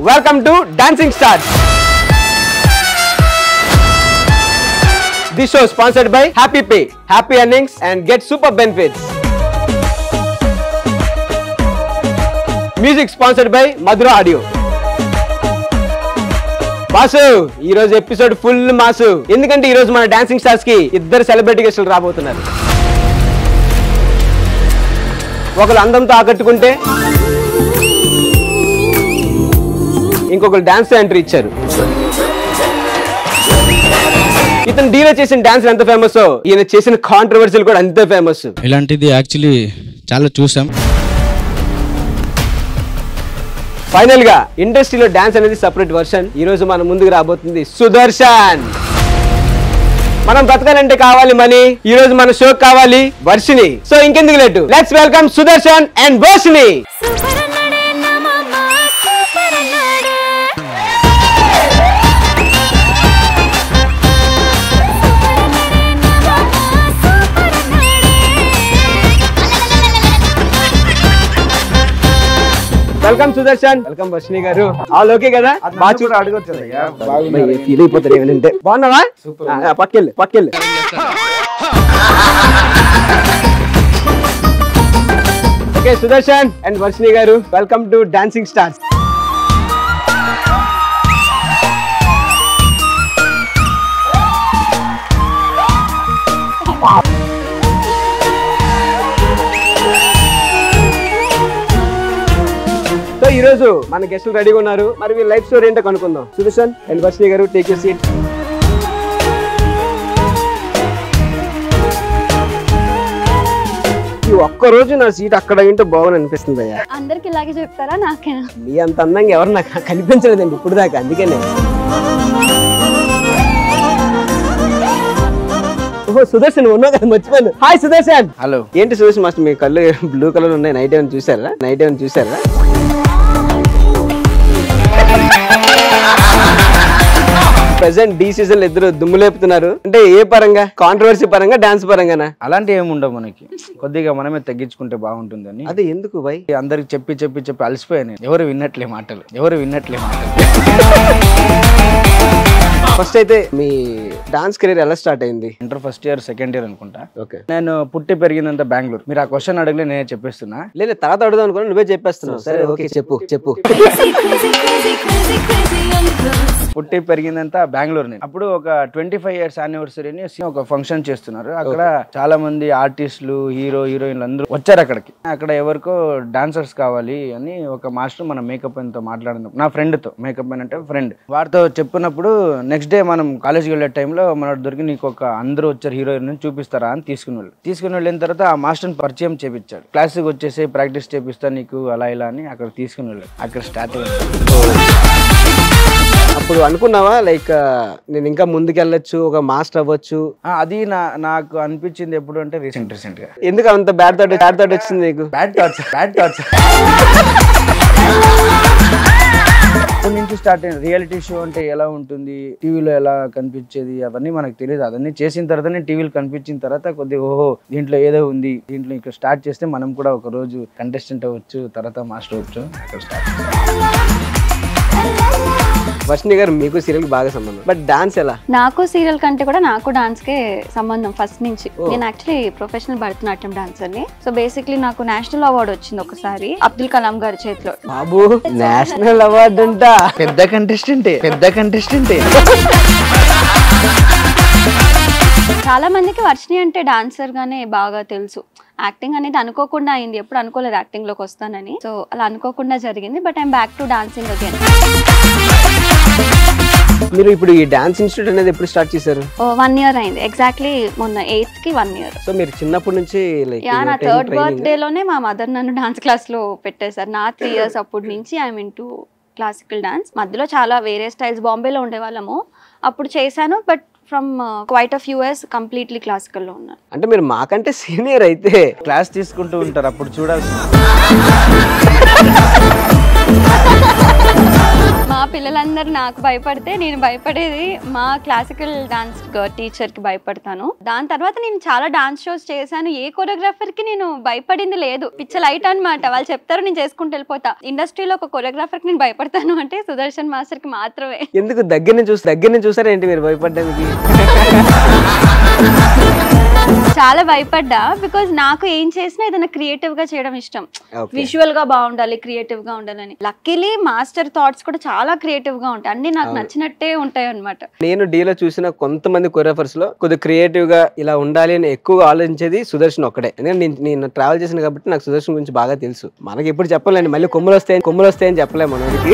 Welcome to dancing stars this show sponsored by happy pay happy earnings and get super benefits music sponsored by Madhura audio boss ఈ రోజు episode full mass ఎందుకంటే ఈ రోజు మన dancing stars కి ఇద్దరు celebrity గెస్టులు రాబోతున్నారు ఒకరు అందంతో ఆకట్టుకుంటే ఇంకొకరు డాన్స్ ఎంట్రీ ఇచ్చారు ఇతను డీలో చేసిన డాన్స్ ఎంత ఫేమస్ ఈయన చేసిన కాంట్రవర్సీలు కూడా అంతే ఫేమస్ ఇలాంటిది యాక్చువల్లీ చాలా చూసాం ఫైనల్ గా ఇండస్ట్రీలో డాన్స్ అనేది సపరేట్ వర్షన్ ఈ రోజు మన ముందుకు రాబోతుంది సుదర్శన్ మనం బ్రతకాలంటే కావాలి మనీ ఈ రోజు మన షో కావాలి వర్షిని సో ఇంకెందుకు late let's welcome Sudarshan and Varshini super అన్నాడే నా మామ సూపర్ అన్నాడే సూపర్ అన్నాడే నా మామ సూపర్ అన్నాడే వెల్కమ్ సుదర్శన్ వెల్కమ్ వర్షిని గారు ఆల్ ఓకే కదా బాగా చూడ అడగొచ్చు ఫీల్ అయిపోతారు ఏమంటే బాగున్నావా ఆ, ఆ, పక్కెళ్ళు పక్కెళ్ళు ఓకే సుదర్శన్ అండ్ వర్షిని గారు welcome to dancing stars so ఈ రోజు మన గెస్టులు రెడీగా ఉన్నారు మరి వీళ్ళ లైఫ్ స్టోరీ ఏంటో కనుక్కుందాం సుదర్శన్ అండ్ వర్షిని గారు టేక్ యూ సీట్ ఈ ఒక్క రోజు నా సీట్ అక్కడ ఏంటో బాగుని అనిపిస్తుంది అయ్యా అందరికి ఇలాగే చెప్తారా నాకేనా మీ అంత అందంగా ఎవరు నాకు కనిపించలేదండి ఇప్పుడు దాకా అందుకనే ఓహో సుదర్శన్ ఉన్నావు కదా మర్చిపోయాను హాయ్ సుదర్శన్ హలో ఏంటి సుదర్శన్ మాస్టర్ మీ కళ్ళు బ్లూ కలర్ ఉన్నాయి నైట్ ఏమైనా చూసారా నైట్ ఏమైనా చూసారా ప్రెసెంట్ డి సీజన్ ఇద్దరు దుమ్ము లేపుతున్నారు అంటే ఏ పరంగా కాంట్రవర్సీ పరంగా డాన్స్ పరంగానా అలాంటి ఏమి ఉండవు మనకి కొద్దిగా మనమే తగ్గించుకుంటే బాగుంటుందని అదే ఎందుకు బై అందరికి చెప్పి చెప్పి చెప్పి అలసిపోయాను నేను. ఎవరు విన్నట్లే మాటలు ఎవరు విన్నట్లే మాటలు ఫస్ట్ అయితే మీ డాన్స్ కెరీర్ ఎలా స్టార్ట్ అయింది inter first year second year అనుకుంటా ఓకే నేను పుట్టి పెరిగిందంతా బెంగళూరు మీరు ఆ క్వశ్చన్ అడగలే నేనే చెప్పేస్తున్నా లేదు తర్వాత అడుగుదాం అనుకున్నా నువ్వే చెప్పేస్తున్నావు సరే ఓకే చెప్పు చెప్పు crazy crazy crazy crazy crazy uncles పుట్టి పెరిగిందంతా బెంగళూరు నేను అప్పుడు ఒక ట్వంటీ ఫైవ్ ఇయర్స్ యానివర్సరీని ఒక ఫంక్షన్ చేస్తున్నారు అక్కడ చాలా మంది ఆర్టిస్టులు హీరో హీరోయిన్లు అందరూ వచ్చారు అక్కడికి అక్కడ ఎవరికో డాన్సర్స్ కావాలి అని ఒక మాస్టర్ మన మేకప్ తో మాట్లాడినప్పుడు నా ఫ్రెండ్ తో మేకప్ మ్యాన్ అంటే ఫ్రెండ్ వారితో చెప్పినప్పుడు నెక్స్ట్ డే మనం కాలేజ్కి వెళ్ళే టైంలో మన దొరికి నీకు ఒక అందరూ వచ్చారు హీరోయిన్ చూపిస్తారా అని తీసుకుని వెళ్ళి తీసుకుని వెళ్ళిన తర్వాత ఆ మాస్టర్ని పరిచయం చేపించాడు క్లాస్కి వచ్చేసి ప్రాక్టీస్ చేపిస్తా నీకు అలా ఇలా అని అక్కడ తీసుకుని వెళ్ళాడు అక్కడ స్టార్ట్ అయ్యింది అప్పుడు అనుకున్నావా లైక్ నేను ఇంకా ముందుకెళ్ళొచ్చు ఒక మాస్టర్ అవ్వచ్చు ఆ, అది నా నాకు అనిపించింది ఎప్పుడు అంటే రీసెంట్ రీసెంట్ గా ఎందుకు అంత బ్యాడ్ థాట్ బ్యాడ్ థాట్ వచ్చింది నీకు బ్యాడ్ థాట్స్ బ్యాడ్ థాట్స్ అప్పటి నుంచి స్టార్ట్ అయింది రియాలిటీ షో అంటే ఎలా ఉంటుంది టీవీలో ఎలా కనిపించేది అవన్నీ మనకు తెలియదు అవన్నీ చేసిన తర్వాతనే టీవీలో కనిపించిన తర్వాత కొద్దిగా ఓహో దీంట్లో ఏదో ఉంది దీంట్లో ఇక్కడ స్టార్ట్ చేస్తే మనం కూడా ఒక రోజు కంటెస్టెంట్ అవ్వచ్చు తర్వాత మాస్టర్ అవ్వచ్చు అక్కడ స్టార్ట్ వర్షిని గారు మీకు సీరియల్ బాగా సంబంధం బట్ డాన్స్ ఎలా నాకు సీరియల్ కంటే కూడా నాకు డాన్స్ కే సంబంధం ఫస్ట్ నుంచి నేను యాక్చువల్లీ ప్రొఫెషనల్ భరతనాట్యం డాన్సర్ ని సో బేసిక్లీ నాకు నేషనల్ అవార్డు వచ్చింది ఒకసారి అబ్దుల్ కలాం గారి చేతిలో బాబు నేషనల్ అవార్డు అంట పెద్ద కంటెస్టెంటే పెద్ద కంటెస్టెంటే చాలా మందికి వర్షిని అంటే డాన్సర్ గానే బాగా తెలుసు యాక్టింగ్ అనేది అనుకోకుండా అయింది ఎప్పుడు అనుకోలేదు యాక్టింగ్ లోకి వస్తానని సో అలా అనుకోకుండా జరిగింది but I'm back to dancing again మీరు ఇప్పుడు ఈ డాన్స్ ఇన్స్టిట్యూట్ అనేది ఎప్పుడు స్టార్ట్ చేశారు వన్ ఇయర్ అయింది ఎగ్జాక్ట్లీ మొన్న ఎయిత్ కి వన్ ఇయర్ సో మీరు చిన్నప్పటి నుంచి లైక్ యా నా థర్డ్ బర్త్డే లోనే మా మదర్ నన్ను డాన్స్ క్లాస్ లో పెట్టేశారు నా త్రీ ఇయర్స్ అప్పటి నుంచి I'm into classical dance మధ్యలో చాలా వేరే స్టైల్స్ బాంబేలో ఉండేవాళ్ళము అప్పుడు చేశాను but from quite of US completely క్లాసికల్లో ఉన్నాను అంటే మీరు మాకంటే సీనియర్ అయితే క్లాస్ తీసుకుంటూ ఉంటారు అప్పుడు చూడాల్సి మా పిల్లలందరూ నాకు భయపడితే నేను భయపడేది మా క్లాసికల్ డాన్స్ టీచర్ కి భయపడతాను దాని తర్వాత నేను చాలా డాన్స్ షోస్ చేశాను ఏ కొరియోగ్రాఫర్ కి నేను భయపడింది లేదు పిచ్చ లైట్ అన్నమాట వాళ్ళు చెప్తారు నేను చేసుకుంటూ వెళ్ళిపోతా ఇండస్ట్రీలో ఒక కొరియోగ్రాఫర్ కి నేను భయపడతాను అంటే సుదర్శన్ మాస్టర్ కి మాత్రమే ఎందుకు దగ్గర నుంచి చూసి దగ్గర నుంచి చూసారా ఏంటి మీరు భయపడ్డానికి చాలా భయపడ్డా బికాజ్ నాకు ఏం చేసినా ఏదైనా క్రియేటివ్ గా చేయడం ఇష్టం Okay. విజువల్ గా బాగుండాలి క్రియేటివ్ గా ఉండాలని లక్కీలీ మాస్టర్ థాట్స్ కూడా చాలా క్రియేటివ్ గా ఉంటాయి అన్ని నాకు నచ్చినట్టే ఉంటాయి అన్నమాట నేను డీలో చూసిన కొంతమంది కొరియోగ్రాఫర్స్ లో కొద్దిగా క్రియేటివ్ గా ఇలా ఉండాలి అని ఎక్కువగా ఆలోచించేది సుదర్శన్ ఒక్కడే ఎందుకంటే నేను నేను ట్రావెల్ చేసిన కాబట్టి నాకు సుదర్శన్ గురించి బాగా తెలుసు మనకి ఎప్పుడు చెప్పలేండి మళ్ళీ కొమ్ములు వస్తాయని కొమ్ములు వస్తాయని చెప్పలేము మనకి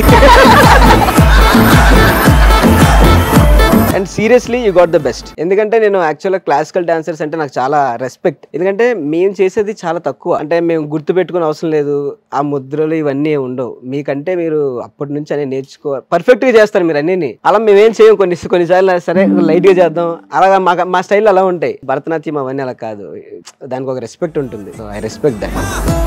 and seriously you got the best ఎందుకంటే నేను యాక్చువల్గా క్లాసికల్ డాన్సర్స్ అంటే నాకు చాలా రెస్పెక్ట్ ఎందుకంటే మేము చేసేది చాలా తక్కువ అంటే మేము గుర్తు పెట్టుకునే అవసరం లేదు ఆ ముద్రలు ఇవన్నీ ఏం ఉండవు మీకంటే మీరు అప్పటి నుంచి అన్ని నేర్చుకో పర్ఫెక్ట్ గా చేస్తారు మీరు అన్ని అలా మేమేం చేయం కొన్ని కొన్నిసార్లు సరే లైట్ గా చేద్దాం అలాగా మా మా స్టైల్ అలా ఉంటాయి భరతనాట్యం అవన్నీ అలా కాదు దానికి ఒక రెస్పెక్ట్ ఉంటుంది so I respect that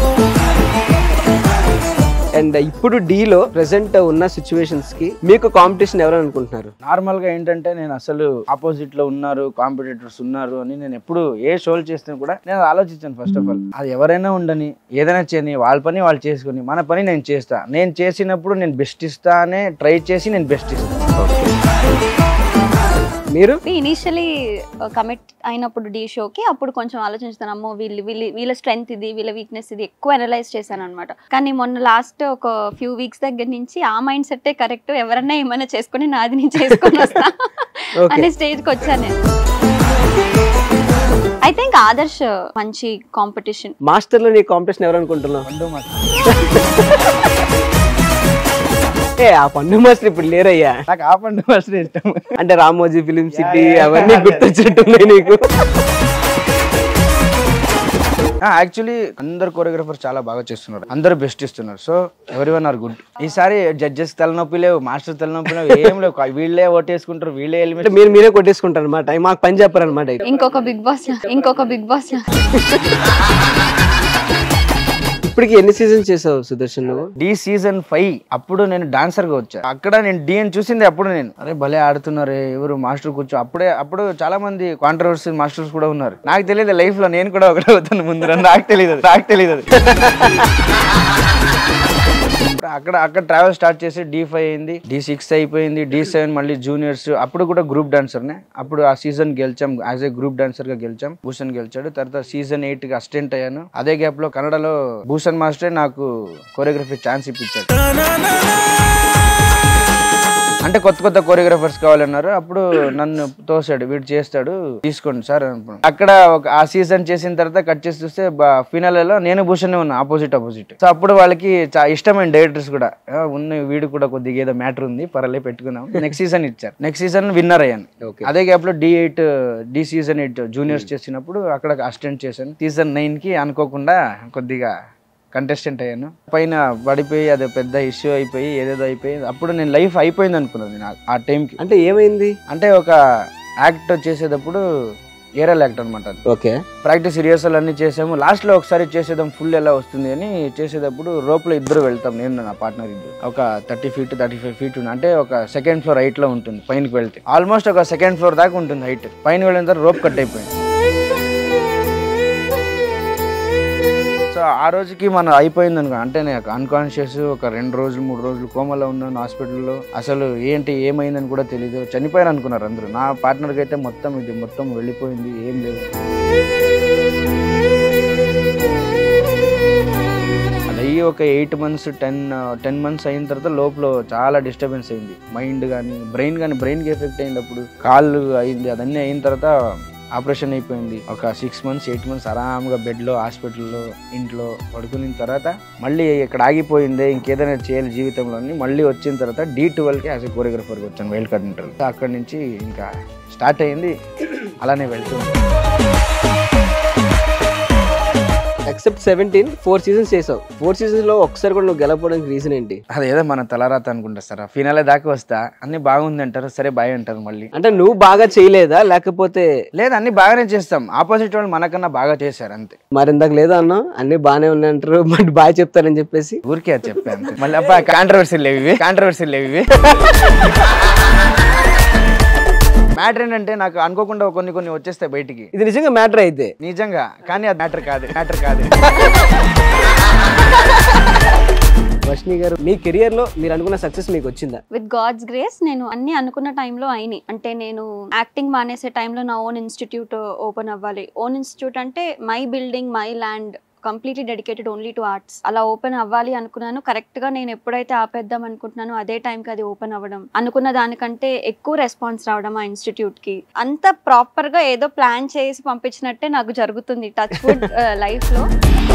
and ఇప్పుడు డీలో ప్రెసెంట్ ఉన్న సిచ్యువేషన్స్ కి మీకు కాంపిటీషన్ ఎవరు అనుకుంటున్నారు నార్మల్ గా ఏంటంటే నేను అసలు ఆపోజిట్ లో ఉన్నారు కాంపిటేటర్స్ ఉన్నారు అని నేను ఎప్పుడు ఏ షోలు చేసినా కూడా నేను అది ఆలోచించాను ఫస్ట్ ఆఫ్ ఆల్ అది ఎవరైనా ఉండని ఏదైనా చేయని వాళ్ళ పని వాళ్ళు చేసుకుని మన పని నేను చేస్తా నేను చేసినప్పుడు నేను బెస్ట్ ఇస్తా అనే ట్రై చేసి నేను బెస్ట్ ఇస్తాను మీరు ఇనీషియలీ కమిట్ అయినప్పుడు డీ షోకి అప్పుడు కొంచెం ఆలోచిస్తాను అమ్మో వీళ్ళు వీళ్ళ వీళ్ళ స్ట్రెంగ్త్ ఇది వీళ్ళ వీక్నెస్ ఇది ఎక్కువ అనలైజ్ చేశాను అనమాట కానీ మొన్న లాస్ట్ ఒక ఫ్యూ వీక్స్ దగ్గర నుంచి ఆ మైండ్ సెట్టే కరెక్ట్ ఎవరన్నా ఏమైనా చేసుకుని నాది నేను చేసుకొని వస్తా Okay. అనే స్టేజ్కి వచ్చాను నేను ఐ థింక్ ఆదర్శ్ మంచి కాంపిటీషన్ మాస్టర్ లో నీ కాంపిటీషన్ ఎవరు అనుకుంటున్నావు పండు మాస్టర్. ఏ ఆ పండు మాస్టర్ ఇప్పుడు లేరయ్యా నాకు ఆ పండు మాస్టర్ ఇష్టం అంటే రామోజీ ఫిలిం సిటీ yeah, అవన్నీ yeah. గుర్తొచ్చినట్టున్నాయి నీకు యాక్చువల్లీ అందరు కొరియోగ్రఫర్స్ చాలా బాగా చేస్తున్నారు అందరూ బెస్ట్ ఇస్తున్నారు సో ఎవరి వన్ ఆర్ గుడ్ ఈసారి జడ్జెస్ తలనొప్పి లేవు మాస్టర్ తలనొప్పి లేవు ఏం లేవు వీళ్ళే ఓటేసుకుంటారు వీళ్ళే అంటే ఎలిమినేట్ మీరు మీరే కొట్టేసుకుంటారు అనమాట మాకు పని చెప్పారు అనమాట ఇంకొక బిగ్ బాస్ ఇంకొక బిగ్ బాస్ ఇప్పటికి ఎన్ని సీజన్స్ చేసావు సుదర్శన్ నువ్వు డి సీజన్ ఫైవ్ అప్పుడు నేను డాన్సర్ గా వచ్చా అక్కడ నేను డి అని చూసింది అప్పుడు నేను అరే భలే ఆడుతున్నారే ఎవరు మాస్టర్ కూర్చో అప్పుడే అప్పుడు చాలా మంది కాంట్రవర్సీ మాస్టర్స్ కూడా ఉన్నారు నాకు తెలియదు లైఫ్ లో నేను కూడా ఒకటే అవుతాను ముందు నాకు తెలియదు నాకు తెలియదు అక్కడ అక్కడ ట్రావెల్ స్టార్ట్ చేసి డి ఫైవ్ అయింది డి సిక్స్ అయిపోయింది డి సెవెన్ మళ్ళీ జూనియర్స్ అప్పుడు కూడా గ్రూప్ డాన్సర్నే అప్పుడు ఆ సీజన్ గెలిచాం యాజ్ ఏ గ్రూప్ డాన్సర్ గా గెలిచాం భూషణ్ గెలిచాడు తర్వాత సీజన్ ఎయిట్ కి అసిస్టెంట్ అయ్యాను అదే గ్యాప్ లో కన్నడలో భూషణ్ మాస్టరే నాకు కొరియోగ్రఫీ ఛాన్స్ ఇప్పించాడు అంటే కొత్త కొత్త కొరియోగ్రాఫర్స్ కావాలన్నారు అప్పుడు నన్ను తోసాడు వీడు చేస్తాడు తీసుకోండి సార్ అనుకున్నాను అక్కడ ఒక ఆ సీజన్ చేసిన తర్వాత కట్ చేసి చూస్తే ఫినాలలో నేను భూషణ్ ఉన్నా ఆపోజిట్ ఆపోజిట్ సో అప్పుడు వాళ్ళకి చా- ఇష్టమైన డైరెక్టర్స్ కూడా "ఆ, ఉన్న వీడు కూడా కొద్దిగా ఏదో మ్యాటర్ ఉంది పర్లే పెట్టుకున్నాం నెక్స్ట్ సీజన్ ఇచ్చారు నెక్స్ట్ సీజన్ విన్నర్ అయ్యాను Okay. అదే గ్యాప్ లో Dhee eight Dhee season eight juniors చేసినప్పుడు అక్కడ అసిస్టెంట్ చేశాను సీజన్ నైన్ కి అనుకోకుండా కొద్దిగా కంటెస్టెంట్ అయ్యాను పైన పడిపోయి అది పెద్ద ఇష్యూ అయిపోయి ఏదేదో అయిపోయి అప్పుడు నేను లైఫ్ అయిపోయింది అనుకున్నాను నేను ఆ- ఆ టైంకి అంటే ఏమైంది అంటే ఒక యాక్ట్ చేసేటప్పుడు ఏరల్ యాక్ట్ అనమాట ఓకే ప్రాక్టీస్ రిహర్సల్ అన్ని చేసాము లాస్ట్ లో ఒకసారి చేసేదాం ఫుల్ ఎలా వస్తుంది అని చేసేటప్పుడు రోప్ లో ఇద్దరు వెళ్తాం నేను నా పార్ట్నర్ ఇద్దరు ఒక thirty feet thirty five feet ఉంది అంటే ఒక సెకండ్ ఫ్లోర్ హైట్ లో ఉంటుంది పైనకి వెళ్తే ఆల్మోస్ట్ ఒక సెకండ్ ఫ్లోర్ దాకా ఉంటుంది హైట్ పైన వెళ్ళిన తర్వాత రోప్ కట్ అయిపోయింది సో ఆ రోజుకి మనం అయిపోయింది అనుకో అంటే నేను అన్కాన్షియస్ ఒక రెండు రోజులు మూడు రోజులు కోమలో ఉన్నాను హాస్పిటల్లో అసలు ఏంటి ఏమైందని కూడా తెలియదు చనిపోయాను అనుకున్నారు అందరూ నా పార్ట్నర్కి అయితే మొత్తం ఇది మొత్తం వెళ్ళిపోయింది ఏం లేదు అది అయ్యి ఒక eight months ten ten months అయిన తర్వాత లోపల చాలా డిస్టర్బెన్స్ అయింది మైండ్ కానీ బ్రెయిన్ కానీ బ్రెయిన్కి ఎఫెక్ట్ అయింది అప్పుడు కాళ్ళు అయింది అదన్నీ అయిన తర్వాత ఆపరేషన్ అయిపోయింది ఒక సిక్స్ మంత్స్ ఎయిట్ మంత్స్ ఆరామ్గా బెడ్లో హాస్పిటల్లో ఇంట్లో పడుకున్న తర్వాత మళ్ళీ ఇక్కడ ఆగిపోయింది ఇంకేదైనా చేయాలి జీవితంలో అని మళ్ళీ వచ్చిన తర్వాత డి ట్వెల్వ్కి యాజ్ ఎ కోరియోగ్రఫర్కి వచ్చాను వైల్డ్ కార్డ్ ఇంటర్వ్యూ అక్కడి నుంచి ఇంకా స్టార్ట్ అయింది అలానే వెళ్తుంది ఎక్సెప్ట్ సెవెంటీన్ ఫోర్ సీజన్స్ చేసావు ఫోర్ సీజన్స్ లో ఒక్కసారి కూడా నువ్వు గెలవడానికి రీజన్ ఏంటి అదేదో మన తలరాత అనుకుంటా సార్ ఫినాలే దాకా వస్తా అన్ని బాగుంది అంటారు సరే బాయ్ అంటారు మళ్ళీ అంటే నువ్వు బాగా చేయలేదా లేకపోతే లేదు అన్ని బాగానే చేస్తాం ఆపోజిట్ వాళ్ళు మనకన్నా బాగా చేశారు అంతే మరి ఇందాక లేదా అన్నా అన్ని బానే ఉన్నాయి అంటారు బట్ బాగా చెప్తారని చెప్పేసి ఊరికే అది చెప్పాను మళ్ళీ అబ్బా కాంట్రవర్సీ లేవు ఇవి కాంట్రవర్సీ లేవు ఇవి మ్యాటర్ ఏంటంటే నాకు అనుకోకుండా కొన్ని కొన్ని వచ్చేస్తాయి బయటికి ఇది నిజంగా మ్యాటర్ అయితే నిజంగా కానీ అది మ్యాటర్ కాదు మ్యాటర్ కాదు వర్షిణి గారు మీ కెరియర్ లో మీరు అనుకున్న సక్సెస్ మీకు వచ్చిందా విత్ గాడ్స్ గ్రేస్ నేను అన్ని అనుకున్న టైంలో అయినాయి అంటే నేను యాక్టింగ్ మానేసే టైంలో నా ఓన్ ఇన్స్టిట్యూట్ ఓపెన్ అవ్వాలి ఓన్ ఇన్స్టిట్యూట్ అంటే my building my land completely dedicated only to arts అలా ఓపెన్ అవ్వాలి అనుకున్నాను కరెక్ట్ గా నేను ఎప్పుడైతే ఆపేద్దాం అనుకుంటున్నాను అదే టైంకి అది ఓపెన్ అవ్వడం అనుకున్న దానికంటే ఎక్కువ రెస్పాన్స్ రావడం ఆ ఇన్స్టిట్యూట్ కి అంత ప్రాపర్ గా ఏదో ప్లాన్ చేసి పంపించినట్టే నాకు జరుగుతుంది టచ్ వుడ్ లైఫ్ లో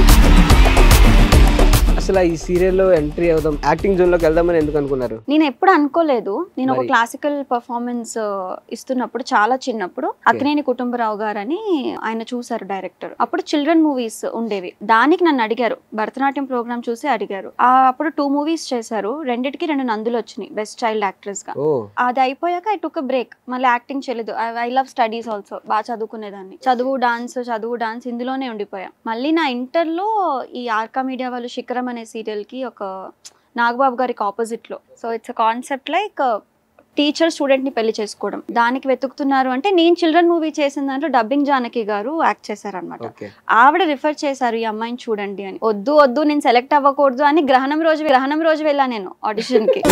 అసలు ఈ సీరియల్ లో ఎంట్రీ అవుదాం యాక్టింగ్ జోన్ లోకి వెళ్దామని ఎందుకు అనుకున్నారు నేను ఎప్పుడు అనుకోలేదు నేను ఒక మరి- క్లాసికల్ పర్ఫార్మెన్స్ ఇస్తున్నప్పుడు చాలా చిన్నప్పుడు అక్కినేని కుటుంబరావు గారు అని ఆయన చూసారు డైరెక్టర్ అప్పుడు చిల్డ్రన్ మూవీస్ ఉండేవి దానికి నన్ను అడిగారు భరతనాట్యం ప్రోగ్రామ్ చూసి అడిగారు ఆ అప్పుడు టూ మూవీస్ చేశారు రెండిటికి రెండు నందులు వచ్చినాయి బెస్ట్ చైల్డ్ యాక్ట్రెస్ గా ఓ అది అయిపోయాక ఐ టుక్ బ్రేక్ మళ్ళీ యాక్టింగ్ చేయలేదు ఐ లవ్ స్టడీస్ ఆల్సో బాగా చదువుకునేదాన్ని చదువు డాన్స్ చదువు డాన్స్ ఇందులోనే ఉండిపోయా మళ్ళీ నా ఇంటర్లో ఈ ఆర్కా మీడియా వాళ్ళు శిఖరం అనే సీరియల్ కి ఒక నాగబాబు గారికి ఆపోజిట్ లో so it's concept like teacher student ని పెళ్లి చేసుకోవడం దానికి వెతుకుతున్నారు అంటే నేను చిల్డ్రన్ మూవీ చేసిన దాంట్లో డబ్బింగ్ జానకి గారు యాక్ట్ చేశారనమాట ఓకే ఆవిడ రిఫర్ చేశారు ఈ అమ్మాయిని చూడండి అని వద్దు వద్దు నేను సెలెక్ట్ అవ్వకూడదు అని గ్రహణం రోజు గ్రహణం రోజు వెళ్ళా నేను ఆడిషన్ కి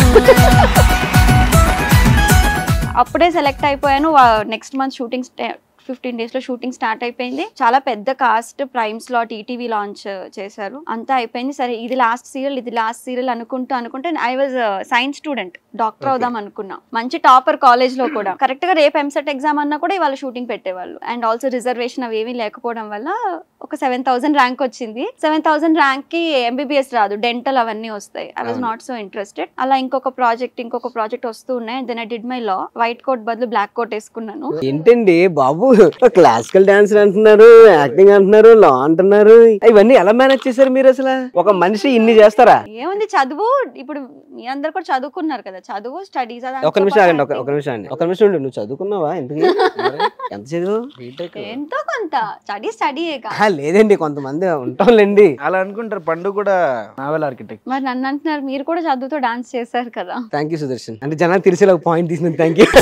అప్పుడే సెలెక్ట్ అయిపోయాను next month shooting fifteen days లో షూటింగ్ స్టార్ట్ అయిపోయింది చాలా పెద్ద cast prime slot ETV launch చేశారు అంతా అయిపోయింది సరే ఇది లాస్ట్ సీరియల్ ఇది లాస్ట్ సీరియల్ అనుకుంటూ అనుకుంటే I was science student doctor అవుదాం అనుకున్నా మంచి టాపర్ కాలేజ్ లో కూడా కరెక్ట్ గా రేపు ఎంసెట్ ఎగ్జామ్ అన్నా కూడా ఇవాళ షూటింగ్ పెట్టేవాళ్ళు అండ్ ఆల్సో రిజర్వేషన్ అవి ఏమీ లేకపోవడం వల్ల ఒక సెవెన్ థౌసండ్ ర్యాంక్ వచ్చింది సెవెన్ థౌసండ్ ర్యాంక్ కి ఎంబీబీఎస్ రాదు డెంటల్ అవన్నీ వస్తాయి ఐ వాజ్ అవును. నాట్ సో ఇంట్రెస్టెడ్ అలా ఇంకొక ప్రాజెక్ట్ ఇంకొక ప్రాజెక్ట్ వస్తూ ఉన్నాయి then I did my law white coat బదులు బ్లాక్ కోట్ వేసుకున్నాను ఏంటండి బాబు క్లాసికల్ డాన్స్ అంటున్నారు యాక్టింగ్ అంటున్నారు లా అంటున్నారు ఇవన్నీ ఎలా మేనేజ్ చేశారు మీరు అసలు ఒక మనిషి ఇన్ని చేస్తారా ఏముంది చదువు ఇప్పుడు మీ అందరు కూడా చదువుకున్నారు కదా చదువు స్టడీస్ ఒక నిమిషం ఆగండి ఒక ఒక నిమిషం అండి ఒక నిమిషం ఉండు నువ్వు చదువుకున్నావా ఎందుకు ఎంత చదువు ఎంతో కొంత స్టడీ స్టడీయేగా ఆ, లేదండి కొంతమంది ఉంటాంలేండి అలా అనుకుంటారు పండు కూడా నావెల్ ఆర్కిటెక్ట్ మరి నన్ను అంటున్నారు మీరు కూడా చదువుతో డాన్స్ చేశారు కదా థ్యాంక్ యూ సుదర్శన్ అంటే జనాలు తెలిసేలా ఒక పాయింట్ తీసిన థ్యాంక్ యూ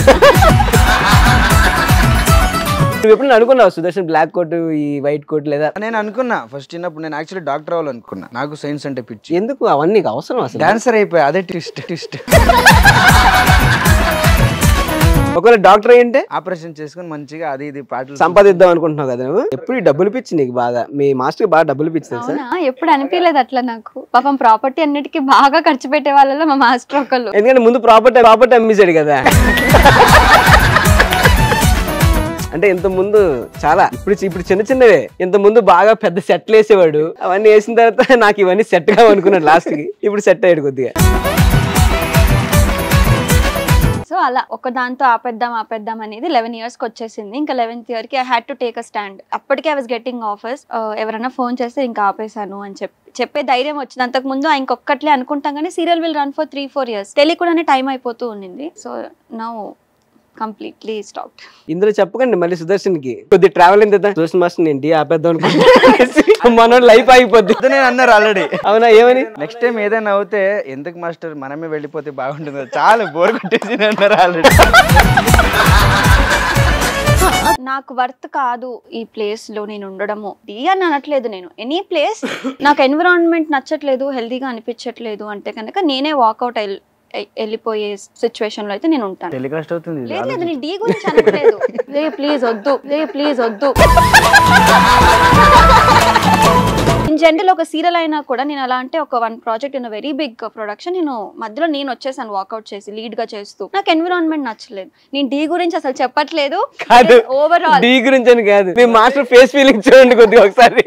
నువ్వు ఎప్పుడు అనుకున్నావు సుదర్శన్ బ్లాక్ కోట్ ఈ వైట్ కోట్ లేదా నేను అనుకున్నా ఫస్ట్ చిన్నప్పుడు నేను యాక్చువల్లీ డాక్టర్ అవ్వాలనుకున్నా నాకు సైన్స్ అంటే పిచ్చి ఎందుకు అవన్నీ నీకు అవసరం అసలు డాన్సర్ అయిపోయా అదే ట్విస్ట్ ట్విస్ట్ ఒకవేళ డాక్టర్ అయ్యింటే ఆపరేషన్ చేసుకుని మంచిగా అది ఇది పాటలు సంపాదిద్దాం అనుకుంటున్నావు కదా నువ్వు ఎప్పుడు ఈ డబ్బులు పిచ్చి నీకు బాగా మీ మాస్టర్ బాగా డబ్బులు పిచ్చి తెలుసా అవునా ఎప్పుడు అనిపించలేదు అట్లా నాకు పాపం ప్రాపర్టీ అన్నిటికీ బాగా ఖర్చు పెట్టే వాళ్ళలో మా మాస్టర్ ఒకళ్ళు ఎందుకంటే ముందు ప్రాపర్టీ ప్రాపర్టీ అమ్మేశాడు కదా అంటే ఇంత ముందు చాలా ఇప్పుడు చి- ఇప్పుడు చిన్న చిన్నవే ఇంత ముందు బాగా పెద్ద సెట్లు వేసేవాడు అవన్నీ వేసిన తర్వాత నాకు ఇవన్నీ సెట్ గా అనుకున్నాడు లాస్ట్ కి ఇప్పుడు సెట్ అయ్యాడు కొద్దిగా సో అలా ఒక దాంతో ఆపేద్దాం ఆపేద్దాం అనేది లెవెన్ ఇయర్స్ కి వచ్చేసింది ఇంకా లెవెన్త్ ఇయర్ కి I had to take a stand అప్పటికే ఐ వాస్ గెట్టింగ్ ఆఫర్స్ ఎవరైనా ఫోన్ చేస్తే ఇంకా ఆపేశాను అని చెప్పి చెప్పే ధైర్యం వచ్చింది అంతకు ముందు ఇంకొక్కట్లే అనుకుంటాం కానీ serial will run for three four years తెలియకుండానే టైం అయిపోతూ ఉండింది సో నౌ కంప్లీట్లీ స్టాప్ ఇందులో చెప్పకండి మళ్ళీ సుదర్శన్ కి కొద్ది ట్రావెల్ ఎంత సుదర్శన్ మాస్టర్ నేను టీ ఆపేద్దాం అనుకుంటున్నా మనోడు లైఫ్ అయిపోద్ది అదే నేను అన్నారు ఆల్రెడీ అవునా ఏమని నెక్స్ట్ టైం ఏదైనా అవుతే ఎందుకు మాస్టర్ మనమే వెళ్ళిపోతే బాగుంటుంది చాలా బోర్ కొట్టేసి అన్నారు ఆల్రెడీ నాకు వర్త్ కాదు ఈ ప్లేస్ లో నేను ఉండడము డి అని అనట్లేదు నేను ఎనీ ప్లేస్ నాకు ఎన్విరాన్మెంట్ నచ్చట్లేదు హెల్దీగా అనిపించట్లేదు అంటే కనుక నేనే వాకౌట్ వెళ్ళిపోయే సిచ్యువేషన్ లో అయితే నేను ఉంటాను టెలికాస్ట్ అవుతుంది ఇది లేదు లేదు నేను డి గురించి అనట్లేదు రే ప్లీజ్ వద్దు రే ప్లీజ్ వద్దు ఇన్ జనరల్ ఒక సీరియల్ అయినా కూడా నేను అలా అంటే ఒక one project in very big production నేను మధ్యలో నేను వచ్చేసాను వాకౌట్ చేసి లీడ్ గా చేస్తూ నాకు ఎన్విరాన్మెంట్ నచ్చలేదు నేను డి గురించి అసలు చెప్పట్లేదు కాదు ఓవరాల్ డీ గురించి అని కాదు మీ మాస్టర్ ఫేస్ ఫీలింగ్ చూడండి కొద్దిగా ఒకసారి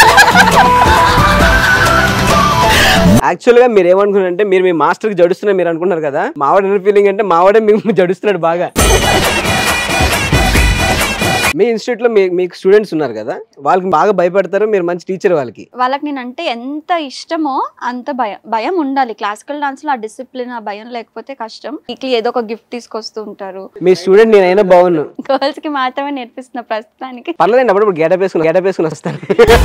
యాక్చువల్ గా మీరు ఏమనుకున్నారంటే మీరు మీ మాస్టర్ కి జడుస్తున్నా మీరు అనుకున్నారు కదా మావాడు ఫీలింగ్ అంటే మావాడే మీకు జడుస్తున్నాడు బాగా మీ ఇన్స్టిట్యూట్ లో మీ- మీకు స్టూడెంట్స్ ఉన్నారు కదా వాళ్ళకి బాగా భయపడతారు మీరు మంచి టీచర్ వాళ్ళకి వాళ్ళకి నేను అంటే ఎంత ఇష్టమో అంత భయం భయం ఉండాలి క్లాసికల్ డాన్స్ లో ఆ డిసిప్లిన్ ఆ భయం లేకపోతే కష్టం వీక్లీ ఏదో ఒక గిఫ్ట్ తీసుకొస్తూ ఉంటారు మీ స్టూడెంట్ నేనైనా బాగున్నాను గర్ల్స్ కి మాత్రమే నేర్పిస్తున్న ప్రస్తుతానికి పర్లేదండి అప్పుడప్పుడు గెటప్ వేసుకుని గెటప్ వేసుకుని వస్తాను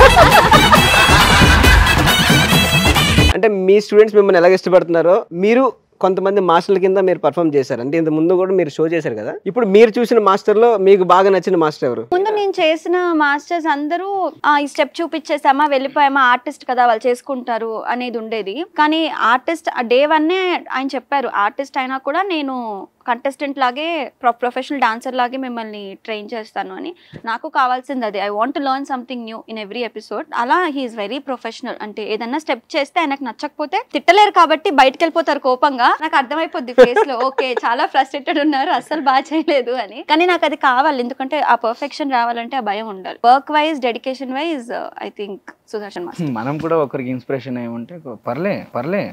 అంటే మీ స్టూడెంట్స్ మిమ్మల్ని ఎలాగ ఇష్టపడుతున్నారో మీరు కొంతమంది మాస్టర్ల కింద మీరు పర్ఫామ్ చేశారు అంటే ఇంత ముందు కూడా మీరు షో చేశారు కదా ఇప్పుడు మీరు చూసిన మాస్టర్లో మీకు బాగా నచ్చిన మాస్టర్ ఎవరు ముందు నేను చేసిన మాస్టర్స్ అందరూ "ఆ, ఈ స్టెప్ చూపించేసామా వెళ్ళిపోయామా ఆర్టిస్ట్ కదా వాళ్ళు చేసుకుంటారు అనేది ఉండేది కానీ ఆర్టిస్ట్ డే వన్నే ఆయన చెప్పారు ఆర్టిస్ట్ అయినా కూడా నేను కంటెస్టెంట్ లాగే ప్రొఫెషనల్ డాన్సర్ లాగే మిమ్మల్ని ట్రైన్ చేస్తాను అని నాకు కావాల్సింది అది I want learn something new in every episode అలా హీఈస్ వెరీ ప్రొఫెషనల్ అంటే ఏదన్నా స్టెప్ చేస్తే ఆయనకు నచ్చకపోతే తిట్టలేరు కాబట్టి బయటకు వెళ్ళిపోతారు కోపంగా నాకు అర్థమైపోద్ది ఫేస్ లో ఓకే చాలా ఫ్రస్ట్రేటెడ్ ఉన్నారు అస్సలు బాగా చేయలేదు అని కానీ నాకు అది కావాలి ఎందుకంటే ఆ పర్ఫెక్షన్ రావాలంటే ఆ భయం ఉండాలి work wise dedication wise I think Sudarshan master మనం కూడా ఒకరికి ఇన్స్పిరేషన్ అయి ఉంటే పర్లే పర్లే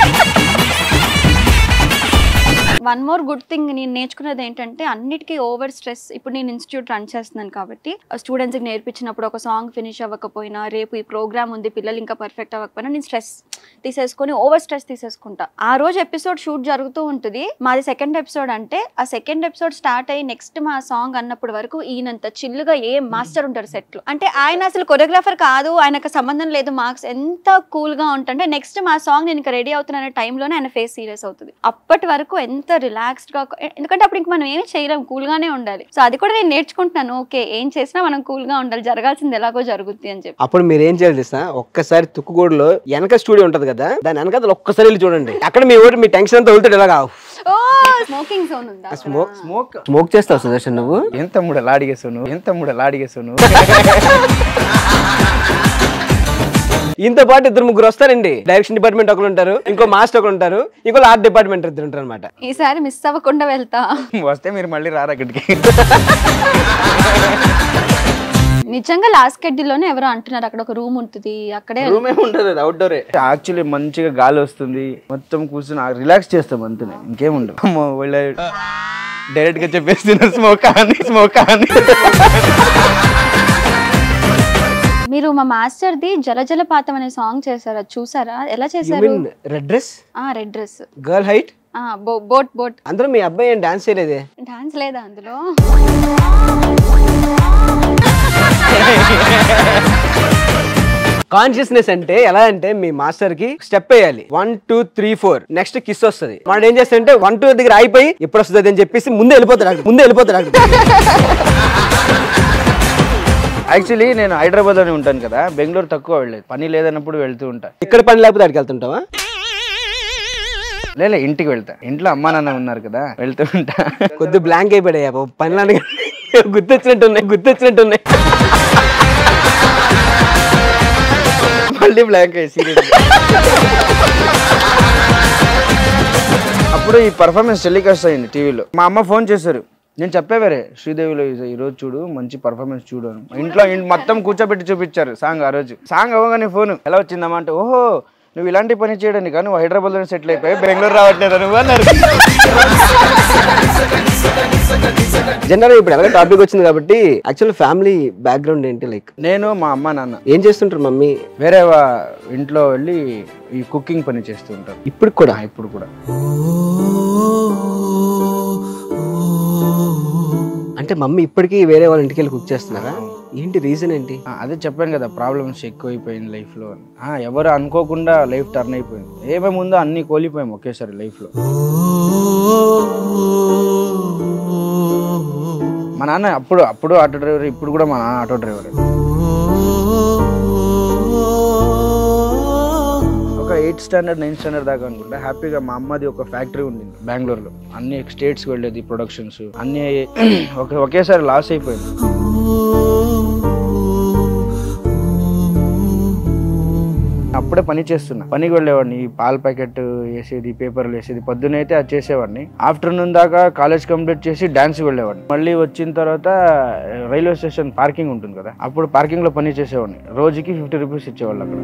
వన్ మోర్ గుడ్ థింగ్ నేను నేర్చుకున్నది ఏంటంటే అన్నిటికీ ఓవర్ స్ట్రెస్ ఇప్పుడు నేను ఇన్స్టిట్యూట్ రన్ చేస్తున్నాను కాబట్టి స్టూడెంట్స్కి నేర్పించినప్పుడు ఒక సాంగ్ ఫినిష్ అవ్వకపోయినా రేపు ఈ ప్రోగ్రామ్ ఉంది పిల్లలు ఇంకా పర్ఫెక్ట్ అవ్వకపోయినా నేను స్ట్రెస్ తీసేసుకొని ఓవర్ స్ట్రెస్ తీసేసుకుంటా ఆ రోజు ఎపిసోడ్ షూట్ జరుగుతూ ఉంటుంది మాది సెకండ్ ఎపిసోడ్ అంటే ఆ సెకండ్ ఎపిసోడ్ స్టార్ట్ అయ్యి నెక్స్ట్ మా సాంగ్ అన్నప్పటి వరకు ఈయనంత చిల్లుగా ఏ మాస్టర్ ఉంటారు సెట్ లో అంటే ఆయన అసలు కొరియోగ్రాఫర్ కాదు ఆయనకు సంబంధం లేదు మార్క్స్ ఎంత కూల్ గా ఉంటుంటే నెక్స్ట్ మా సాంగ్ నేను ఇంకా రెడీ అవుతున్న టైంలోనే ఆయన ఫేస్ సీరియస్ అవుతుంది అప్పటి వరకు ఎంత రిలాక్స్డ్ గా ఎందుకంటే అప్పుడు ఇంక మనం ఏమి చేయలేం కూల్ గానే ఉండాలి సో అది కూడా నేను నేర్చుకుంటున్నాను ఓకే ఏం చేసినా మనం కూల్ గా ఉండాలి జరగాల్సింది ఎలాగో జరుగుద్ది అని చెప్పి అప్పుడు మీరు ఏం చేయాలి తెలుసా ఒక్కసారి తుక్కుగూడలో వెనక స్టూడియో ఉంటది కదా దాని వెనక ఒక్కసారి వెళ్ళి చూడండి అక్కడ మీ ఊరు మీ టెన్షన్ అంతా వెళ్తాడు ఎలాగా ఓ స్మోకింగ్ జోన్ ఉందా స్మోక్ స్మోక్ స్మోక్ చేస్తావు సుదర్శన్ నువ్వు ఎంత మూడ లాడిగేసాను ఎంత మూడ లాడిగేసాను ఇంత పాటు ఇద్దరు ముగ్గురు వస్తారండి డైరెక్షన్ డిపార్ట్మెంట్ ఒకరు ఉంటారు ఇంకో మాస్టర్ ఒకరు ఉంటారు ఇంకో ఆర్ట్ డిపార్ట్మెంట్ ఇద్దరు ఉంటారు అనమాట ఈసారి మిస్ అవ్వకుండా వెళ్తా వస్తే మీరు మళ్ళీ రారు అక్కడికి నిజంగా లాస్ట్ లోనే ఎవరో అంటున్నారు అక్కడ ఒక రూమ్ ఉంటుంది అక్కడే రూమ్ ఏమి ఉంటుంది అవుట్డోరే యాక్చువల్లీ మంచిగా గాలి వస్తుంది మొత్తం కూర్చొని రిలాక్స్ చేస్తాం అంతే ఇంకేముండదు అమ్మో వీళ్ళ డైరెక్ట్ గా చెప్పేస్తున్నారు స్మోక్ అని స్మోక్ అని మీరు మా మాస్టర్ ది జల జలపాతం అనే సాంగ్ చేశారు అది చూసారా ఎలా యు చేశారు మీన్ రెడ్ డ్రెస్ ఆ రెడ్ డ్రెస్ గర్ల్ హైట్ బోట్ బోట్ అందరూ మీ అబ్బాయి ఏం డాన్స్ చేయలేదే డాన్స్ లేదా అందులో కాన్షియస్నెస్ అంటే ఎలా అంటే మీ మాస్టర్ కి స్టెప్ వేయాలి one two three four next kiss వస్తుంది మనం ఏం చేస్తాడంటే వన్ టూ దగ్గర అయిపోయి ఎప్పుడు వస్తుంది అని చెప్పేసి ముందే వెళ్ళిపోతాడు అక్కడ. ముందే వెళ్ళిపోతాడు అక్కడ. యాక్చువల్లీ నేను హైదరాబాద్ లోనే ఉంటాను కదా బెంగళూరు తక్కువ వెళ్ళలేదు పని లేదన్నప్పుడు వెళ్తూ ఉంటా ఇక్కడ పని లేకపోతే అక్కడికి వెళ్తుంటావా లేలే ఇంటికి వెళ్తా ఇంట్లో అమ్మా నాన్న ఉన్నారు కదా వెళ్తూ ఉంటా కొద్ది బ్లాంక్ అయిపోయాయి పనులు గుర్తొచ్చినట్టున్నాయి గుర్తొచ్చినట్టున్నాయి మళ్ళీ బ్లాంక్ అయ్యి సీరియస్ అప్పుడు ఈ పర్ఫార్మెన్స్ టెలికాస్ట్ అయింది టీవీలో మా అమ్మ ఫోన్ చేశారు నేను చెప్పేవారే శ్రీదేవిలో ఈ- ఈ రోజు చూడు మంచి పర్ఫార్మెన్స్ చూడు అని ఇంట్లో ఇన్- మొత్తం కూర్చోబెట్టి చూపించారు సాంగ్ ఆ రోజు సాంగ్ అవ్వగానే ఫోన్ ఎలా వచ్చిందమ్మా అంటే ఓహో నువ్వు ఇలాంటి పని చేయడానికి కానీ నువ్వు హైదరాబాద్లో సెటిల్ అయిపోయి బెంగళూరు రావట్లేదు నువ్వు అన్నారు జనరల్ ఇప్పుడు ఎలాగో టాపిక్ వచ్చింది కాబట్టి యాక్చువల్ ఫ్యామిలీ బ్యాక్గ్రౌండ్ ఏంటి లైక్ నేను మా అమ్మ నాన్న ఏం చేస్తుంటారు మమ్మీ వేరే వా- ఇంట్లో వెళ్ళి ఈ కుకింగ్ పని చేస్తూ ఉంటారు ఇప్పుడు కూడా ఆ, ఇప్పుడు కూడా అంటే మమ్మీ ఇప్పటికీ వేరే వాళ్ళ ఇంటికి వెళ్ళి కుక్ చేస్తున్నారా ఏంటి రీజన్ ఏంటి ఆ, అదే చెప్పాను కదా ప్రాబ్లమ్స్ ఎక్కువైపోయింది లైఫ్లో అని ఆ, ఎవరు అనుకోకుండా లైఫ్ టర్న్ అయిపోయింది ఏమేమి ఉందో అన్ని కోల్పోయాం ఒకేసారి లైఫ్లో మా నాన్న అప్పుడు అప్పుడు ఆటో డ్రైవర్ ఇప్పుడు కూడా మా నాన్న ఆటో డ్రైవర్ ఒక ఎయిత్ స్టాండర్డ్ నైన్త్ స్టాండర్డ్ దాకా అనుకుంటా హ్యాపీగా మా అమ్మది ఒక ఫ్యాక్టరీ ఉంది బెంగళూరులో అన్ని స్టేట్స్కి వెళ్ళేది ప్రొడక్షన్స్ అన్ని ఒక ఒకేసారి లాస్ అయిపోయింది అప్పుడే పని చేస్తున్నా పనికి వెళ్ళేవాడిని ఈ పాల ప్యాకెట్ వేసేది పేపర్లు వేసేది పొద్దునైతే అది చేసేవాడిని ఆఫ్టర్నూన్ దాకా కాలేజ్ కంప్లీట్ చేసి డాన్స్ వెళ్ళేవాడిని మళ్ళీ వచ్చిన తర్వాత రైల్వే స్టేషన్ పార్కింగ్ ఉంటుంది కదా అప్పుడు పార్కింగ్ లో పని చేసేవాడిని రోజుకి ఫిఫ్టీ రూపీస్ ఇచ్చేవాళ్ళు అక్కడ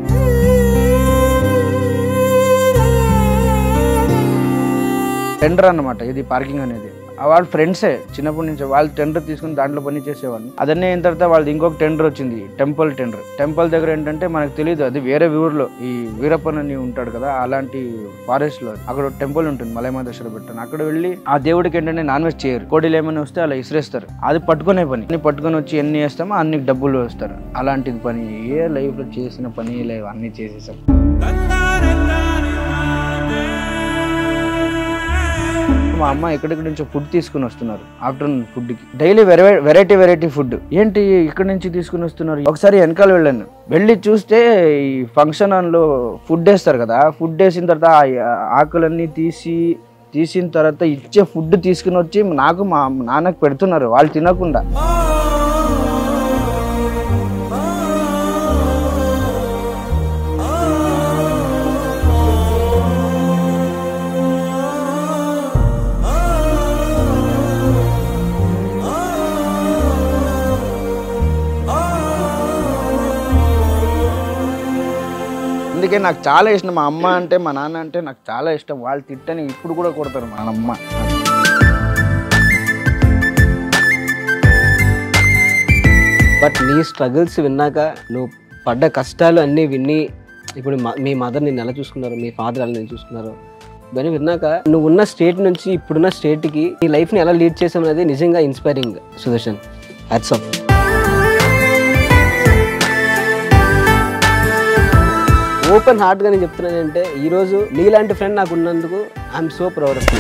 టెండర్ అన్నమాట ఇది పార్కింగ్ అనేది వాళ్ళ ఫ్రెండ్సే చిన్నప్పటి నుంచి వాళ్ళు టెండర్ తీసుకుని దాంట్లో పని చేసేవాడిని అదన్నీ అయిన తర్వాత వాళ్ళది ఇంకొక టెండర్ వచ్చింది టెంపుల్ టెండర్ టెంపుల్ దగ్గర ఏంటంటే మనకు తెలియదు అది వేరే ఊర్లో ఈ వీరప్పన్ అని ఉంటాడు కదా అలాంటి ఫారెస్ట్ లో అక్కడ టెంపుల్ ఉంటుంది మలయమాదేశ్వర పెట్టాను అక్కడ వెళ్ళి ఆ దేవుడికి ఏంటంటే నాన్ వెజ్ చేయరు కోడిలు ఏమైనా వస్తే అలా ఇసిరేస్తారు అది పట్టుకునే పని అన్ని పట్టుకొని వచ్చి ఎన్ని వేస్తామో అన్ని డబ్బులు వేస్తారు అలాంటిది పని ఏ లైఫ్ లో చేసిన పని లేవు అన్ని చేసేసాం మా అమ్మ ఎక్కడెక్కడి నుంచో ఫుడ్ తీసుకుని వస్తున్నారు ఆఫ్టర్నూన్ ఫుడ్ కి డైలీ వెరైటీ వెరైటీ ఫుడ్ ఏంటి ఇక్కడి నుంచి తీసుకుని వస్తున్నారు ఒకసారి వెనకాల వెళ్ళాను వెళ్ళి చూస్తే ఈ ఫంక్షన్ హాల్ లో ఫుడ్ వేస్తారు కదా ఫుడ్ వేసిన తర్వాత ఆ ఆకులన్నీ తీసి తీసిన తర్వాత ఇచ్చే ఫుడ్ తీసుకుని వచ్చి నాకు మా నాన్నకు పెడుతున్నారు వాళ్ళు తినకుండా అందుకే నాకు చాలా ఇష్టం మా అమ్మ అంటే మా నాన్న అంటే నాకు చాలా ఇష్టం వాళ్ళు తిట్టని ఇప్పుడు కూడా కొడతారు మా అమ్మ బట్ నీ స్ట్రగుల్స్ విన్నాక నువ్వు పడ్డ కష్టాలు అన్నీ విని ఇప్పుడు మ- మీ మదర్ నిన్ను ఎలా చూసుకున్నారు మీ ఫాదర్ ఎలా నేను చూసుకున్నారు ఇవన్నీ విన్నాక నువ్వు ఉన్న స్టేట్ నుంచి ఇప్పుడున్న స్టేట్కి నీ లైఫ్ని ఎలా లీడ్ చేసావు అనేది నిజంగా ఇన్స్పైరింగ్ సుదర్శన్ హ్యాట్సప్ ఓపెన్ హార్ట్గా నేను చెప్తున్నానంటే ఈరోజు నీలాంటి ఫ్రెండ్ నాకు ఉన్నందుకు I'm so proud of you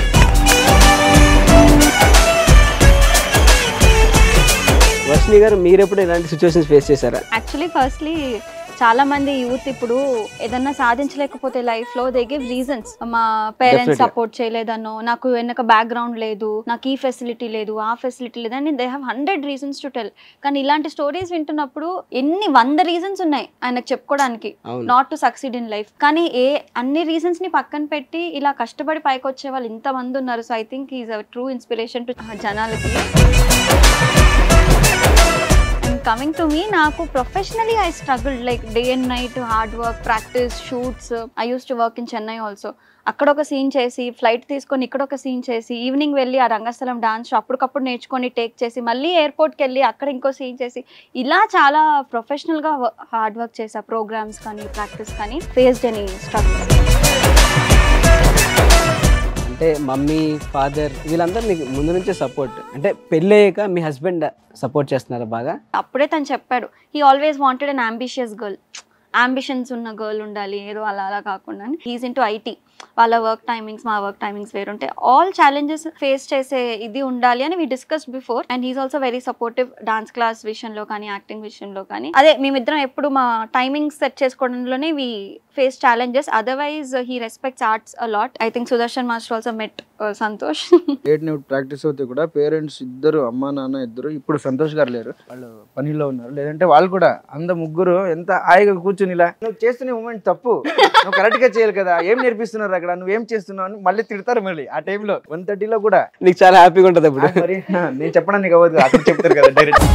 Varshini గారు మీరెప్పుడు ఇలాంటి సిచ్యువేషన్స్ ఫేస్ చేశారా యాక్చువల్లీ ఫస్ట్లీ చాలా మంది యూత్ ఇప్పుడు ఏదన్నా సాధించలేకపోతే లైఫ్ లో దే గివ్ రీజన్స్ మా పేరెంట్స్ Definitely. సపోర్ట్ చేయలేదనో నాకు వెనక బ్యాక్గ్రౌండ్ లేదు నాకు ఈ ఫెసిలిటీ లేదు ఆ ఫెసిలిటీ లేదు అని they have hundred reasons to tell కానీ ఇలాంటి స్టోరీస్ వింటున్నప్పుడు ఎన్ని వంద రీజన్స్ ఉన్నాయి ఆయనకు చెప్పుకోవడానికి అవును not to succeed in life కానీ ఏ అన్ని రీజన్స్ ని పక్కన పెట్టి ఇలా కష్టపడి పైకి వచ్చే వాళ్ళు ఇంత మంది ఉన్నారు so I think is a true inspiration to జనాలకి అండ్ కమింగ్ టు మీ నాకు professionally I struggle like day and night hard work practice shoots I use to work in Chennai also అక్కడ ఒక సీన్ చేసి ఫ్లైట్ తీసుకొని ఇక్కడ ఒక scene చేసి evening వెళ్ళి ఆ రంగస్థలం డాన్స్ అప్పటికప్పుడు నేర్చుకొని టేక్ చేసి మళ్ళీ ఎయిర్పోర్ట్కి వెళ్ళి అక్కడ ఇంకో సీన్ చేసి ఇలా చాలా ప్రొఫెషనల్గా హార్డ్ వర్క్ చేసా ప్రోగ్రామ్స్ కానీ ప్రాక్టీస్ కానీ ఫేస్డ్ ఎనీ స్ట్రగుల్ అంటే మమ్మీ ఫాదర్ వీళ్ళందరూ నీకు ముందు నుంచే సపోర్ట్ అంటే పెళ్ళయ్యాక మీ హస్బెండ్ సపోర్ట్ చేస్తున్నారా బాగా అప్పుడే తను చెప్పాడు he always wanted an ambitious girl ambitions ఉన్న గర్ల్ ఉండాలి ఏదో అలా అలా కాకుండా హీస్ ఇన్ టు ఐటీ వాళ్ళ వర్క్ టైమింగ్స్ మా వర్క్ టైమింగ్స్ వేరుంటాయి ఆల్ ఛాలెంజెస్ ఫేస్ చేసే ఇది ఉండాలి అని we discuss before and he's also very supportive dance class విషయంలో కానీ యాక్టింగ్ విషయంలో కానీ అదే మేమిద్దరం ఎప్పుడు మా టైమింగ్స్ సెట్ చేసుకోవడంలోనే we face challenges otherwise he respects arts a lot I think Sudarshan master also met Santosh eight night practice అవుతే కూడా పేరెంట్స్ ఇద్దరు అమ్మ నాన్న ఇద్దరు ఇప్పుడు సంతోష్ గారు లేరు వాళ్ళు పనిలో ఉన్నారు లేదంటే వాళ్ళు కూడా అంద ముగ్గురు ఎంత హాయిగా కూర్చుని ఇలా నువ్వు చేస్తున్న మూమెంట్ తప్పు నువ్వు కరెక్ట్ గా చేయాలి కదా ఏం నేర్పిస్తున్నారు అక్కడ నువ్వేం చేస్తున్నావు అని మళ్ళీ తిడతారు మళ్ళీ ఆ టైంలో వన్ థర్టీలో కూడా నీకు చాలా హ్యాపీగా ఉంటుంది అప్పుడు ఆ, మరి హా, నేను చెప్పడానికి అవ్వదు అక్కడ చెప్తారు కదా డైరెక్ట్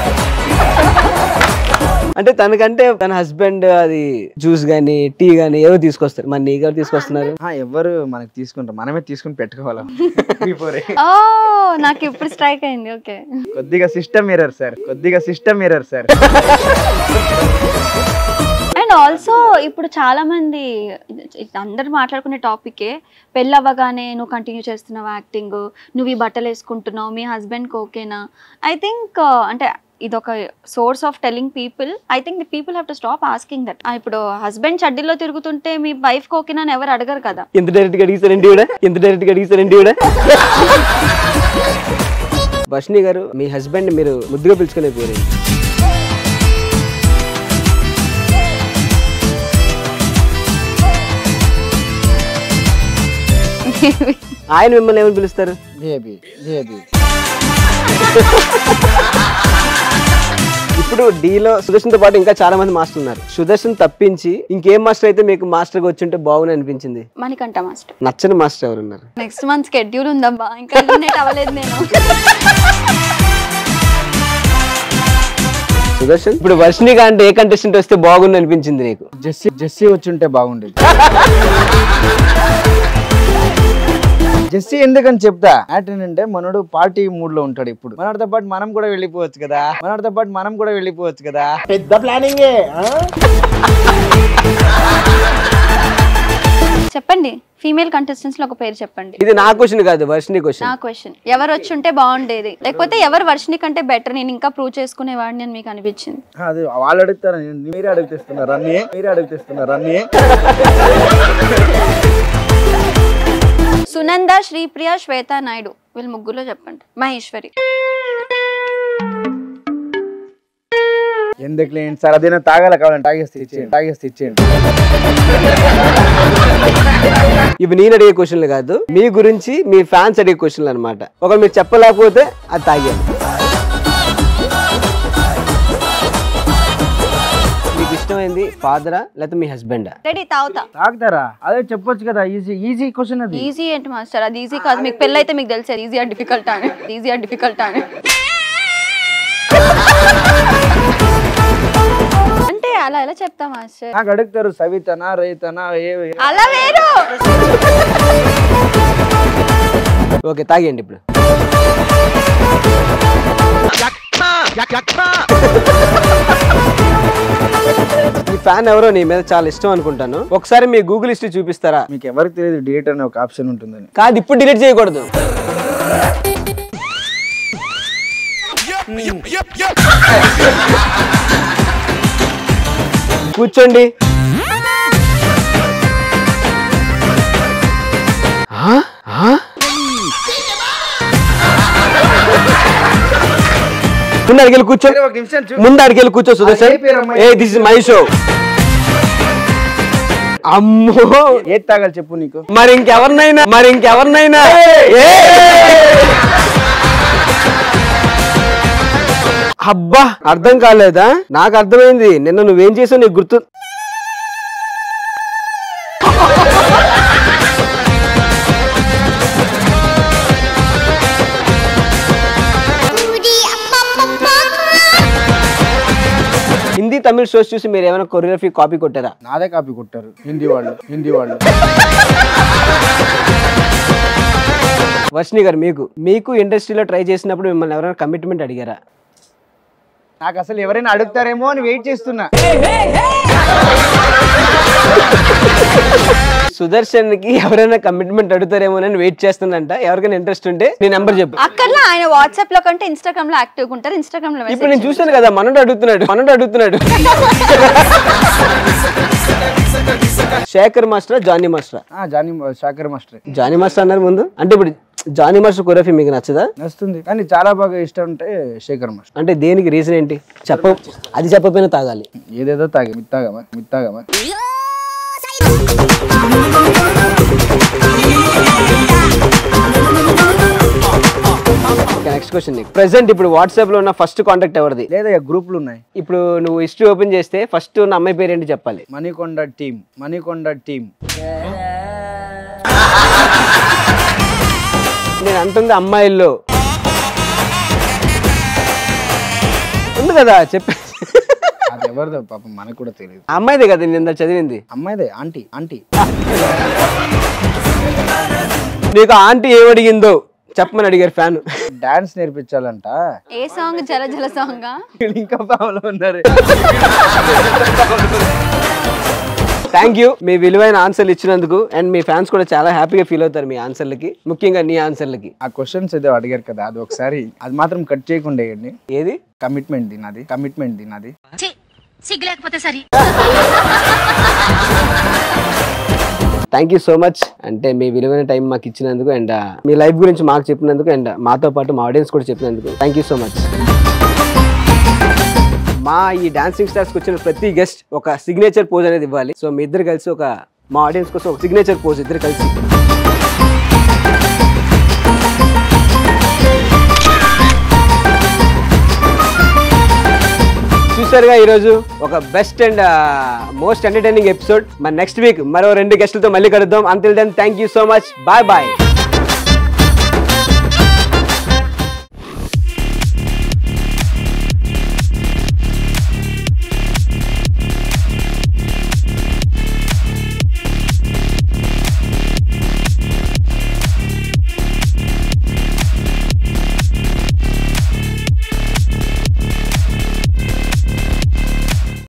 అంటే తనకంటే తన హస్బెండ్ అది జ్యూస్ కానీ టీ కానీ ఏవో తీసుకొస్తారు మరి నీకు ఎవరు తీసుకొస్తున్నారు ఎవరు మనకి తీసుకుంటారు మనమే తీసుకుని పెట్టుకోవాలి Before. ఓ నాకు ఇప్పుడు స్ట్రైక్ అయింది ఓకే కొద్దిగా సిస్టమ్ ఎరర్ సార్ కొద్దిగా system error sir and also ఇప్పుడు చాలా మంది ఇది అందరు మాట్లాడుకునే టాపికే పెళ్ళి అవ్వగానే నువ్వు కంటిన్యూ చేస్తున్నావు యాక్టింగ్ నువ్వు ఈ బట్టలు వేసుకుంటున్నావు మీ హస్బెండ్కి ఓకేనా ఐ థింక్ అంటే ఇదొక source of telling people I think the people have to stop asking that ఇప్పుడు హస్బెండ్ చడ్డీలో తిరుగుతుంటే మీ వైఫ్కి ఓకేనా అని ఎవరు అడగరు కదా ఎంత డైరెక్ట్గా అడిగిస్తారండి కూడా ఎంత డైరెక్ట్గా అడిగిస్తారండి కూడా వర్షిణి గారు మీ హస్బెండ్ మీరు ముద్దుగా పిలుచుకునే పేరు ఆయన మిమ్మల్ని ఏమని పిలుస్తారు బేబీ బేబీ ఇప్పుడు డీలో సుదర్శన్ తో పాటు ఇంకా చాలా మంది మాస్టర్ ఉన్నారు సుదర్శన్ తప్పించి ఇంకేం మాస్టర్ అయితే మీకు మాస్టర్ గా వచ్చి ఉంటే బాగుని అనిపించింది మణికంఠ మాస్టర్ నచ్చని మాస్టర్ ఎవరు ఉన్నారు నెక్స్ట్ మంత్ స్కెడ్యూల్ ఉందబ్బా ఇంకా ఎలిమినేట్ అవ్వలేదు నేను సుదర్శన్ ఇప్పుడు వర్షిణిగా అంటే ఏ కంటెస్టెంట్ వస్తే బాగుంది అనిపించింది నీకు జెస్సీ జెస్సీ వచ్చి ఉంటే బాగుండేది జెస్సీ ఎందుకని చెప్తా మ్యాటర్ ఏంటంటే మనోడు పార్టీ మూడ్ లో ఉంటాడు ఇప్పుడు మనతో పాటు మనం కూడా వెళ్ళిపోవచ్చు కదా మనతో పాటు మనం కూడా వెళ్ళిపోవచ్చు కదా చెప్పండి ఫీమేల్ కంటెస్టెంట్స్ లో ఒక పేరు చెప్పండి ఇది నా క్వశ్చన్ కాదు వర్షిని క్వశ్చన్ నా క్వశ్చన్ ఎవరు వచ్చి ఉంటే బాగుండేది లేకపోతే ఎవరు వర్షిని కంటే బెటర్ నేను ఇంకా ప్రూవ్ చేసుకునేవాడిని అని మీకు అనిపించింది అది వాళ్ళు అడుగుతారు మీరే అడుగుతిస్తున్నారు అన్ని మీరే అడుగుతిస్తున్నారు అన్ని సునంద శ్రీప్రియ శ్వేత నాయుడు వీళ్ళు ముగ్గురులో చెప్పండి మహేశ్వరి ఎందుకు లేండి సార్ అదేనా తాగాల కావాలని తాగేస్తే ఇచ్చేయండి తాగేస్తే ఇచ్చేయండి ఇవి నేను అడిగే క్వశ్చన్లు కాదు మీ గురించి మీ ఫ్యాన్స్ అడిగే క్వశ్చన్లు అనమాట ఒకవేళ మీరు చెప్పలేకపోతే అది తాగాను మీకు ఇష్టమైంది ఫాదరా లేకపోతే మీ హస్బెండా రెడీ తాగుతా తాగుతారా అదే చెప్పొచ్చు కదా ఈజీ ఈజీ క్వశ్చన్ అది ఈజీ ఏంటి మాస్టర్ అది ఈజీ కాదు మీకు పెళ్ళి అయితే మీకు తెలుసు ఈజీ ఆర్ డిఫికల్ట్ అని ఈజీ ఆర్ డిఫికల్ట్ అని అంటే అలా ఎలా చెప్తా మాస్టర్ నాకు అడుగుతారు సవితనా రైతనా ఏ ఏ- అలా వేరు ఓకే తాగేయండి ఇప్పుడు ఈ ఫ్యాన్ ఎవరో నీ మీద చాలా ఇష్టం అనుకుంటాను ఒకసారి మీ గూగుల్ హిస్టరీ చూపిస్తారా మీకు ఎవరికి తెలియదు డేట్ అనే ఒక ఆప్షన్ ఉంటుందని కాదు ఇప్పుడు డిలీట్ చేయకూడదు కూర్చోండి ఆ? ఆ? ముందు అడిగెళ్ళి కూర్చో ఒక నిమిషం చూ- ముందు అడిగెళ్ళి కూర్చో సుదర్శన్ ఏ పేరు అమ్మాయి? ఏ దిస్ ఇస్ మై షో అమ్మో ఏది తాగాలి చెప్పు నీకు మరి ఇంకెవరినైనా మరి ఇంకెవరినైనా ఏ! అబ్బా అర్థం కాలేదా నాకు అర్థమైంది నిన్న నువ్వేం చేసావు నీకు గుర్తు హిందీ తమిళ షోస్ చూసి మీరు ఏమైనా కొరియోగ్రఫీ కాపీ కొట్టారా నాదే కాపీ కొట్టారు హిందీ వాళ్ళు హిందీ వాళ్ళు వర్షిని గారు మీకు మీకు ఇండస్ట్రీలో ట్రై చేసినప్పుడు మిమ్మల్ని ఎవరైనా కమిట్మెంట్ అడిగారా నాకు అసలు ఎవరైనా అడుగుతారేమో అని వెయిట్ చేస్తున్నా సుదర్శన్ కి ఎవరైనా కమిట్మెంట్ అడుగుతారేమోనని వెయిట్ చేస్తుందంట ఎవరికైనా ఇంట్రెస్ట్ ఉంటే నీ నెంబర్ చెప్పు అక్కర్లో ఆయన వాట్సాప్ లో కంటే ఇన్స్టాగ్రామ్ లో యాక్టివ్ ఉంటారు ఇన్స్టాగ్రామ్ లో ఇప్పుడు message నేను చూశాను కదా మనోడు అడుగుతున్నాడు మనోడు అడుగుతున్నాడు శేఖర్ మాస్టర్ జానీ మాస్టర్ ఆ, జానీ శాకర్ మాస్టర్ జానీ మాస్టర్ అన్నారు ముందు అంటే ఇప్పుడు జానీ మాస్టర్ కొరఫీ మీకు నచ్చదా నచ్చుతుంది కానీ చాలా బాగా ఇష్టం అంటే శేఖర్ మాస్టర్ అంటే దేనికి రీజన్ ఏంటి చెప్ప అది చెప్పకపోయినా తాగాలి ఏదేదో తాగి మిత్తాగమా మిత్తాగమా నెక్స్ట్ క్వశ్చన్ నీకు ప్రెసెంట్ ఇప్పుడు వాట్సాప్ లో ఉన్న ఫస్ట్ కాంటాక్ట్ ఎవరిది లేదా గ్రూపులు ఉన్నాయి ఇప్పుడు నువ్వు హిస్టరీ ఓపెన్ చేస్తే ఫస్ట్ ఉన్న అమ్మాయి పేరు ఏంటి చెప్పాలి మణికొండ టీమ్ మణికొండ టీమ్ నేను అంటుంది అమ్మాయిల్లో ఉంది కదా చెప్పి అది ఎవరిదో పాపం మనకు కూడా తెలియదు అమ్మాయిదే కదా నేను ఇందా చదివింది అమ్మాయిదే ఆంటీ ఆంటీ నీకు ఆంటీ ఏమడిగిందో చెప్పమని అడిగారు ఫ్యాన్ డాన్స్ నేర్పించాలంట ఏ సాంగ్ జల జల సాంగ్ వీళ్ళు ఇంకా పావులో ఉన్నారు థ్యాంక్ యూ మీ విలువైన ఆన్సర్లు ఇచ్చినందుకు అండ్ మీ ఫ్యాన్స్ కూడా చాలా హ్యాపీగా ఫీల్ అవుతారు మీ ఆన్సర్లకి ముఖ్యంగా నీ ఆన్సర్లకి ఆ క్వశ్చన్స్ ఏదో అడిగారు కదా అది ఒకసారి అది మాత్రం కట్ చేయకుండా వేయండి ఏది కమిట్మెంట్ తినది కమిట్మెంట్ తినది ఛీ, సిగ్గులేకపోతే సరి థ్యాంక్ యూ సో మచ్ అంటే మీ విలువైన టైం మాకు ఇచ్చినందుకు అండ్ మీ లైఫ్ గురించి మాకు చెప్పినందుకు అండ్ మాతో పాటు మా ఆడియన్స్ కూడా చెప్పినందుకు థ్యాంక్ యూ సో మచ్ మా ఈ డాన్సింగ్ స్టార్స్కి వచ్చిన ప్రతి గెస్ట్ ఒక సిగ్నేచర్ పోజ్ అనేది ఇవ్వాలి సో మీ ఇద్దరు కలిసి ఒక మా ఆడియన్స్ కోసం ఒక సిగ్నేచర్ పోజ్ ఇద్దరు కలిసి చూసారుగా ఈరోజు ఒక best and most entertaining episode మరి నెక్స్ట్ వీక్ మరో రెండు గెస్టులతో మళ్ళీ కలుద్దాం until then thank you so much bye bye